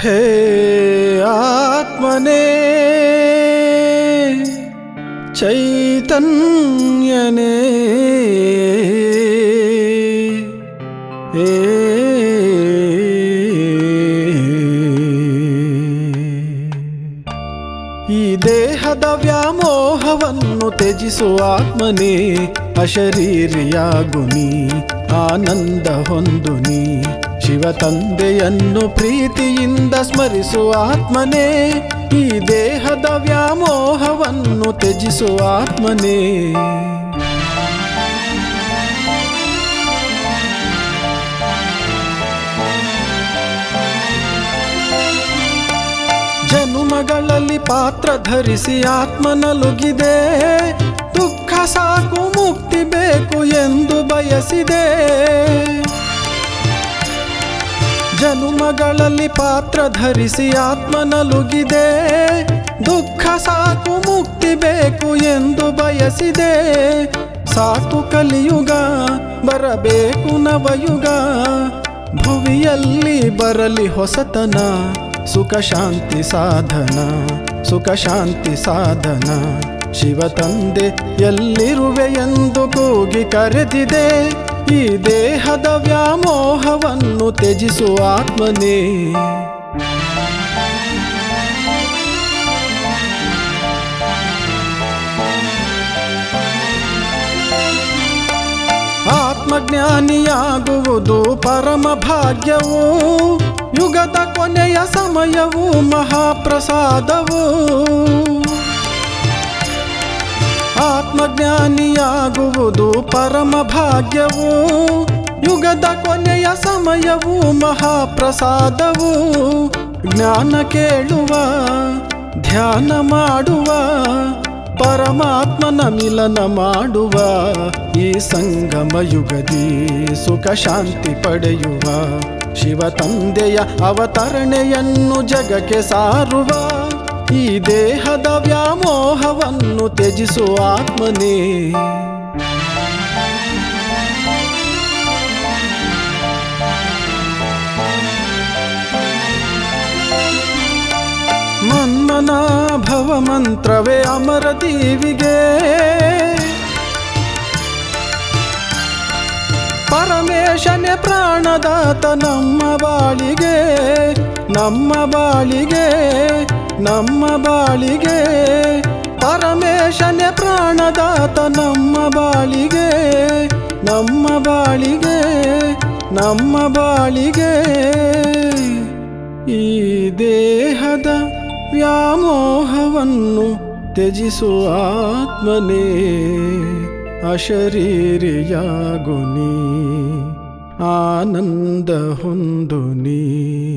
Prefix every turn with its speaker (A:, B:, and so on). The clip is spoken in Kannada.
A: ಹೇ ಆತ್ಮನೇ ಚೈತನ್ಯನೇ ಏ ಈ ದೇಹದ ವ್ಯಾಮೋಹವನ್ನು ತ್ಯಜಿಸುವ ಆತ್ಮನೇ ಅಶರೀರಿಯಾಗು ನೀ ಆನಂದ ಹೊಂದು ನೀ ಶಿವ ತಂದೆಯನ್ನು ಪ್ರೀತಿಯಿಂದ ಸ್ಮರಿಸುವ ಆತ್ಮನೇ ಈ ದೇಹದ ವ್ಯಾಮೋಹವನ್ನು ತ್ಯಜಿಸುವ ಆತ್ಮನೇ ಜನುಮಗಳಲ್ಲಿ ಪಾತ್ರ ಧರಿಸಿ ಆತ್ಮನಲುಗಿದೆ ದುಃಖ ಸಾಕು ಮುಕ್ತಿ ಬೇಕು ಎಂದು ಬಯಸಿದೆ ಜನುಮಗಳಲ್ಲಿ ಪಾತ್ರ ಧರಿಸಿ ಆತ್ಮನಲುಗಿದೆ ದುಃಖ ಸಾಕು ಮುಕ್ತಿ ಬೇಕು ಎಂದು ಬಯಸಿದೆ ಸಾಕು ಕಲಿಯುಗ ಬರಬೇಕು ನವಯುಗ ಭುವಿಯಲ್ಲಿ ಬರಲಿ ಹೊಸತನ ಸುಖ ಶಾಂತಿ ಸಾಧನ ಸುಖ ಶಾಂತಿ ಸಾಧನ ಶಿವ ತಂದೆ ಎಲ್ಲಿರುವೆ ಎಂದು ಕೂಗಿ ಕರೆದಿದೆ ಈ ದೇಹದ ವ್ಯಾಮೋಹವನ್ನು ತ್ಯಜಿಸುವ ಆತ್ಮನೇ ಆತ್ಮಜ್ಞಾನಿಯಾಗುವುದು ಪರಮ ಭಾಗ್ಯವು ಯುಗದ ಕೊನೆಯ ಸಮಯವು ಮಹಾಪ್ರಸಾದವು ಆತ್ಮಜ್ಞಾನಿಯಾಗುವುದು ಪರಮ ಭಾಗ್ಯವು ಯುಗದ ಕೊನೆಯ ಸಮಯವು ಮಹಾಪ್ರಸಾದವು ಜ್ಞಾನ ಕೇಳುವ ಧ್ಯಾನ ಮಾಡುವ ಪರಮಾತ್ಮನ ಮಿಲನ ಮಾಡುವ ಈ ಸಂಗಮ ಯುಗದಿ ಸುಖ ಶಾಂತಿ ಪಡೆಯುವ ಶಿವ ತಂದೆಯ ಅವತರಣೆಯನ್ನು ಜಗಕ್ಕೆ ಸಾರುವ ಈ ದೇಹದ ವ್ಯಾಮೋಹವನ್ನು ತ್ಯಜಿಸುವ ಆತ್ಮನೇ ಮನ್ಮನ ಭವ ಮಂತ್ರವೇ ಅಮರ ದೀವಿಗೆ ಪರಮೇಶನೇ ಪ್ರಾಣದಾತ ನಮ್ಮ ಬಾಳಿಗೆ ನಮ್ಮ ಬಾಳಿಗೆ ನಮ್ಮ ಬಾಳಿಗೆ ಪರಮೇಶನೇ ಪ್ರಾಣದಾತ ನಮ್ಮ ಬಾಳಿಗೆ ನಮ್ಮ ಬಾಳಿಗೆ ನಮ್ಮ ಬಾಳಿಗೆ ಈ ದೇಹದ ವ್ಯಾಮೋಹವನ್ನು ತ್ಯಜಿಸುವ ಆತ್ಮನೇ ಅಶರೀರಿಯಾಗು ನೀ ಆನಂದ ಹೊಂದು ನೀ